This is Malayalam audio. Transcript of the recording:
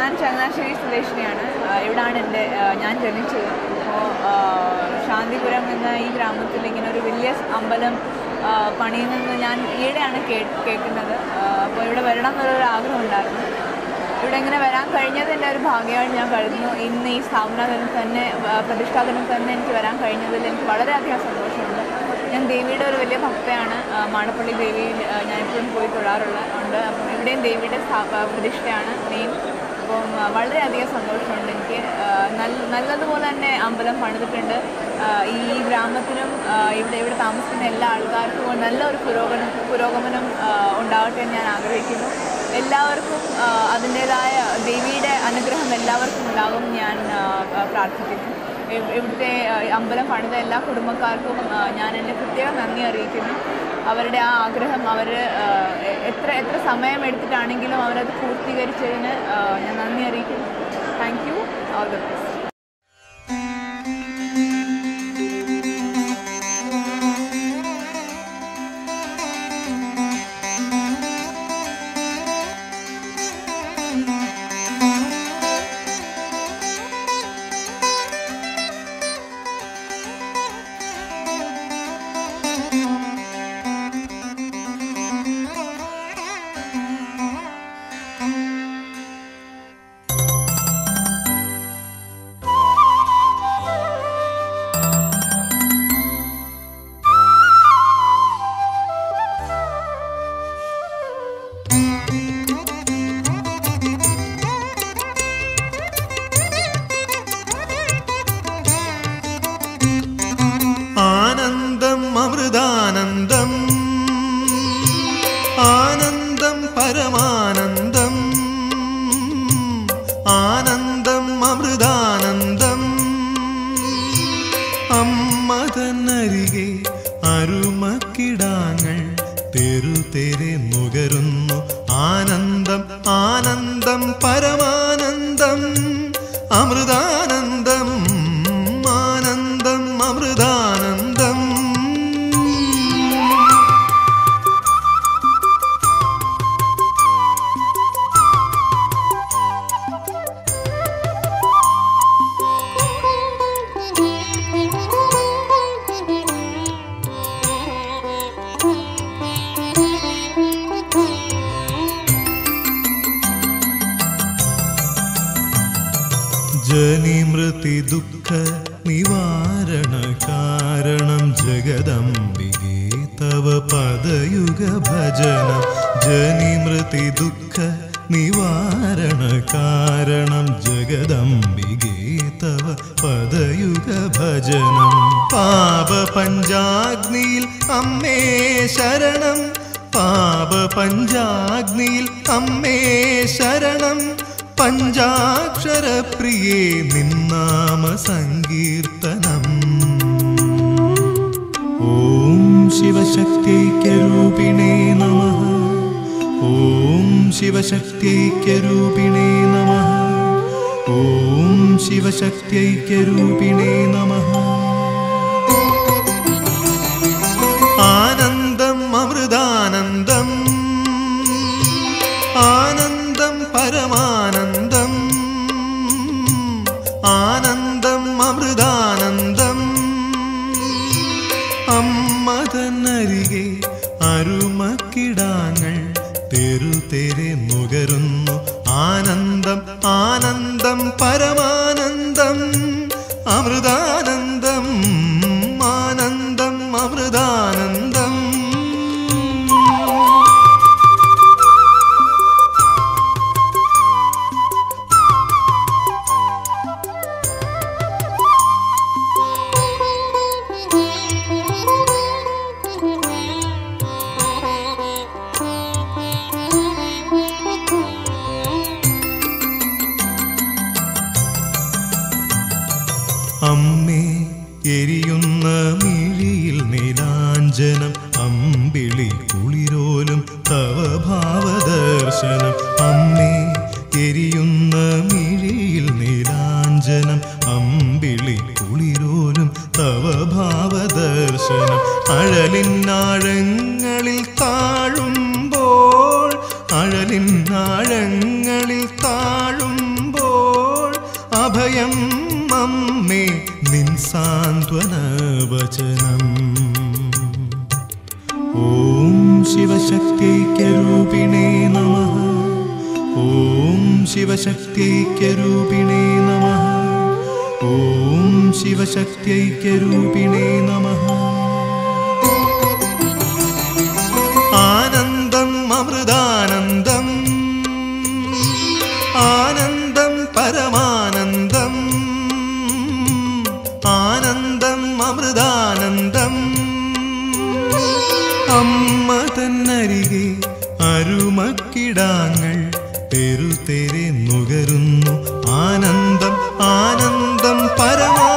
ഞാൻ ചങ്ങനാശ്ശേരി സ്വദേശിനിയാണ് ആ, ഇവിടാണ് എൻ്റെ ആ, ഞാൻ ജനിച്ചത് അപ്പോൾ ശാന്തിപുരം എന്ന ഈ ഗ്രാമത്തിൽ ഇങ്ങനെ ഒരു വലിയ അമ്പലം ആ, പണിയുന്നത് ഞാൻ ഈയിടെയാണ് കേ കേൾക്കുന്നത് അപ്പോൾ ഇവിടെ വരണം എന്നൊരു ആഗ്രഹം ഉണ്ടായിരുന്നു ഇവിടെ ഇങ്ങനെ വരാൻ കഴിഞ്ഞത് എൻ്റെ ഒരു ഭാഗ്യമായിട്ട് ഞാൻ കരുതുന്നു ഇന്ന് ഈ സ്ഥാപനത്തിന് തന്നെ ആ, പ്രതിഷ്ഠാദിനം തന്നെ എനിക്ക് വരാൻ കഴിഞ്ഞതിൽ എനിക്ക് വളരെയധികം സന്തോഷമുണ്ട് ഞാൻ ദേവിയുടെ ഒരു വലിയ ഭക്തയാണ് ആ, മാടപ്പള്ളി ദേവിയിൽ ആ, ഞാൻ എപ്പോഴും പോയി തൊഴാറുള്ള ഉണ്ട് അപ്പം ഇവിടെയും ദേവിയുടെ സ്ഥാ- ആ, പ്രതിഷ്ഠയാണ് മെയിൻ അപ്പം ആ, വളരെയധികം സന്തോഷമുണ്ട് എനിക്ക് ആ, നല്ല നല്ലതുപോലെ തന്നെ അമ്പലം പണിതിട്ടുണ്ട് ആ, ഈ ഗ്രാമത്തിനും ആ, ഇവിടെ ഇവിടെ താമസിക്കുന്ന എല്ലാ ആൾക്കാർക്കും നല്ലൊരു പുരോഗമനം പുരോഗമനം ആ, ഉണ്ടാവട്ടെ എന്ന് ഞാൻ ആഗ്രഹിക്കുന്നു എല്ലാവർക്കും ആ, അതിൻ്റേതായ ദേവിയുടെ അനുഗ്രഹം എല്ലാവർക്കും ഉണ്ടാകും ഞാൻ ആ, ആ, പ്രാർത്ഥിക്കുന്നു ഇവ്- ഇവിടുത്തെ ആ, അമ്പലം പണിത എല്ലാ കുടുംബക്കാർക്കും ആ, ഞാൻ എൻ്റെ പ്രത്യേക നന്ദി അറിയിക്കുന്നു അവരുടെ ആ ആഗ്രഹം അവർ എത്ര എത്ര സമയം എടുത്തിട്ടാണെങ്കിലും അവരത് പൂർത്തീകരിച്ചതിന് ആ, ഞാൻ നന്ദി അറിയിക്കുന്നു thank you all the best ആനന്ദം അമൃതാനന്ദം ആനന്ദം പരമാനന്ദം ആനന്ദം അമൃതാനന്ദം അമ്മതന്നരികെ അരുമക്കിടാങ്ങൾ തെരുതെരെ നുകരുന്നു ആനന്ദം ആനന്ദം പരമാനന്ദം അമൃതാനന്ദം ആനന്ദം അമൃതാനന്ദം ജനിമൃതി ദുഃഖ നിവാരണ കാരണം ജഗദംബികേ തവ പദയുഗ ഭജനം ജനിമൃതി ദുഃഖ നിവാരണ കാരണം ജഗദംബികേ തവ പദയുഗ ഭജനം പാപ പഞ്ചാഗ്നിയിൽ അമ്മേ ശരണം പാപ പഞ്ചാഗ്നിയിൽ അമ്മേ ശരണം പഞ്ചാക്ഷരപ്രിയേ നിന്നാമ സങ്കീർത്തനം ഓം ശിവശക്തിൈക്യരൂപിണേ നമ ഓം ശിവശക്തിൈക്യരൂപിണേ നമ ഓം ശിവശക്തിൈക്യരൂപിണേ നമ ആനന്ദം അമൃതാനന്ദം ആനന്ദം പരമാനന്ദം ആനന്ദം അമൃതാനന്ദം അമ്മതന്നരികെ അരുമക്കിടാങ്ങൾ തെരുതെരെ നുകരുന്നു ആനന്ദം ആനന്ദം പരമാനന്ദം അമൃതാനന്ദം ആനന്ദം അമൃതാനന്ദം അമ്മേ എരിയുന്ന മിഴിയിൽ നീലാഞ്ജനം അമ്പിളി കുളിരോലും തവ ഭാവദർശനം അമ്മേ എരിയുന്ന മിഴിയിൽ നീലാഞ്ജനം അമ്പിളി കുളിരോലും തവ ഭാവദർശനം അഴലിനാഴങ്ങളിൽ താഴുമ്പോൾ അഴലിനാഴങ്ങളിൽ താഴുമ്പോൾ അമ്മേ നിൻ സാന്ത്വന വചനം ഓം ശിവശക്തിക്കരൂപിണേ നമ ഓം ശിവശക്തിക്കരൂപിണേ നമ ഓം ശിവശക്തിക്കരൂപിണേ നമ ആനന്ദം അമൃതാനന്ദം ആനന്ദം പരമാനന്ദം ആനന്ദം അമൃതാനന്ദം അമ്മ തന്നരികെ അരുമക്കിടാങ്ങൾ തെരുതെരെ നുകരുന്നു ആനന്ദം ആനന്ദം പരമാ